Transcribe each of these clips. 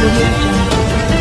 audio jungle.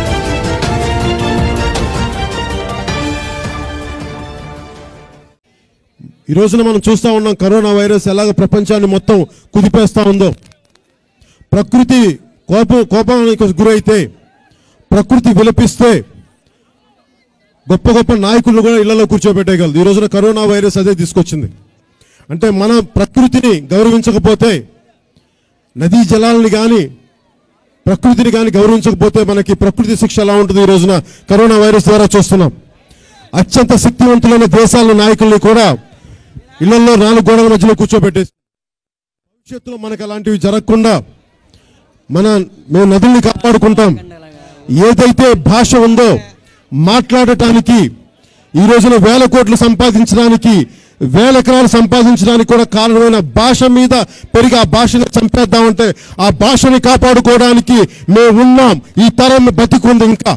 ఈ రోజున మనం చూస్తూ ఉన్నాం కరోనా వైరస్ ఎలాగ ప్రపంచాన్ని మొత్తం కుదిపేస్తూ ఉందో ప్రకృతి కోపం కోపానికి గురైతే ప్రకృతి విలపిస్తే గొప్ప గొప్ప నాయకులు కూడా ఇళ్లలో కూర్చోబెట్టేయగలదు ఈ రోజున కరోనా వైరస్ అదే తీసుకొచ్చింది అంటే మన ప్రకృతిని గౌరవించకపోతే నదీ జలాలని కానీ ప్రకృతిని కానీ గౌరవించకపోతే మనకి ప్రకృతి శిక్ష ఎలా ఉంటుంది ఈ రోజున కరోనా వైరస్ ద్వారా చూస్తున్నాం అత్యంత శక్తివంతులైన దేశాల నాయకుల్ని కూడా ఇళ్లలో నాలుగు గోడల మధ్యలో కూర్చోబెట్టేసి భవిష్యత్తులో మనకు అలాంటివి జరగకుండా మన మేము నదుల్ని కాపాడుకుంటాం ఏదైతే భాష ఉందో మాట్లాడటానికి ఈ రోజున వేల కోట్లు సంపాదించడానికి వేల ఎకరాలు సంపాదించడానికి కూడా కారణమైన భాష మీద పెరిగి ఆ భాషని చంపేద్దామంటే ఆ భాషని కాపాడుకోవడానికి మేము ఉన్నాం ఈ తరం బతికుంది ఇంకా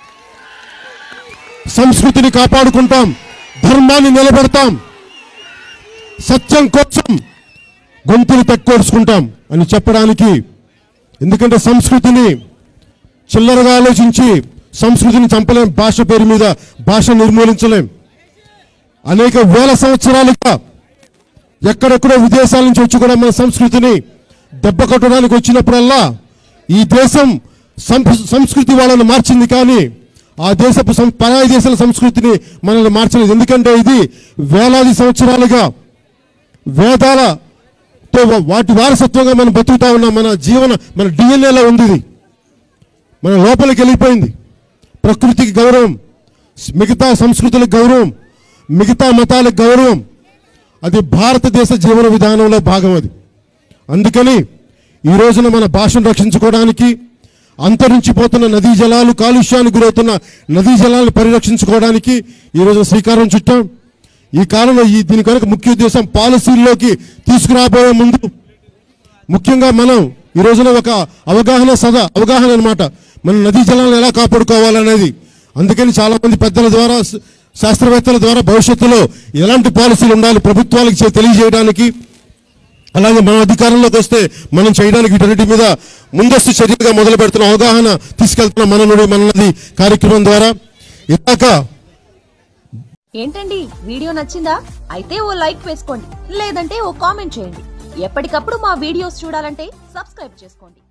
సంస్కృతిని కాపాడుకుంటాం ధర్మాన్ని నిలబెడతాం సత్యం కోసం గొంతులు తెక్కోడ్చుకుంటాం అని చెప్పడానికి ఎందుకంటే సంస్కృతిని చిల్లరగా ఆలోచించి సంస్కృతిని చంపలేం భాష పేరు మీద భాష నిర్మూలించలేం అనేక వేల సంవత్సరాలుగా ఎక్కడెక్కడో విదేశాల నుంచి వచ్చి కూడా మన సంస్కృతిని దెబ్బ కొట్టడానికి వచ్చినప్పుడల్లా ఈ దేశం సం- సంస్కృతి వాళ్ళని మార్చింది కానీ ఆ దేశపు సం- పరాయి దేశాల సంస్కృతిని మనల్ని మార్చలేదు ఎందుకంటే ఇది వేలాది సంవత్సరాలుగా వేదాలతో వాటి వారసత్వంగా మనం బతుకుతా ఉన్నాం మన జీవన మన డిఎన్ఏలో ఉంది ఇది మన లోపలికి వెళ్ళిపోయింది ప్రకృతికి గౌరవం మిగతా సంస్కృతులకు గౌరవం మిగతా మతాలకు గౌరవం అది భారతదేశ జీవన విధానంలో భాగం అది అందుకని ఈ రోజున మన భాషను రక్షించుకోవడానికి అంతరించిపోతున్న నదీ జలాలు కాలుష్యానికి గురవుతున్న నదీ జలాలను పరిరక్షించుకోవడానికి ఈ రోజున శ్రీకారం చుట్టాం ఈ కాలంలో ఈ దీని కనుక ముఖ్య ఉద్దేశం పాలసీల్లోకి తీసుకురాబోయే ముందు ముఖ్యంగా మనం ఈ రోజున ఒక అవగాహన సద అవగాహన అన్నమాట మన నదీ జలాలను ఎలా కాపాడుకోవాలనేది అందుకని చాలా మంది పెద్దల ద్వారా శ- శాస్త్రవేత్తల ద్వారా భవిష్యత్తులో ఎలాంటి పాలసీలు ఉండాలి ప్రభుత్వాలకు చే- తెలియజేయడానికి అలాగే మన అధికారంలోకి వస్తే మనం చేయడానికి వీటన్నిటి మీద ముందస్తు చర్యగా మొదలు పెడుతున్న అవగాహన తీసుకెళ్తున్న మన నుడి మన నది కార్యక్రమం ద్వారా ఇలాక ఏంటండి వీడియో నచ్చిందా అయితే ఓ లైక్ వేసుకోండి లేదంటే ఓ కామెంట్ చేయండి ఎప్పటికప్పుడు మా వీడియోస్ చూడాలంటే సబ్స్క్రైబ్ చేసుకోండి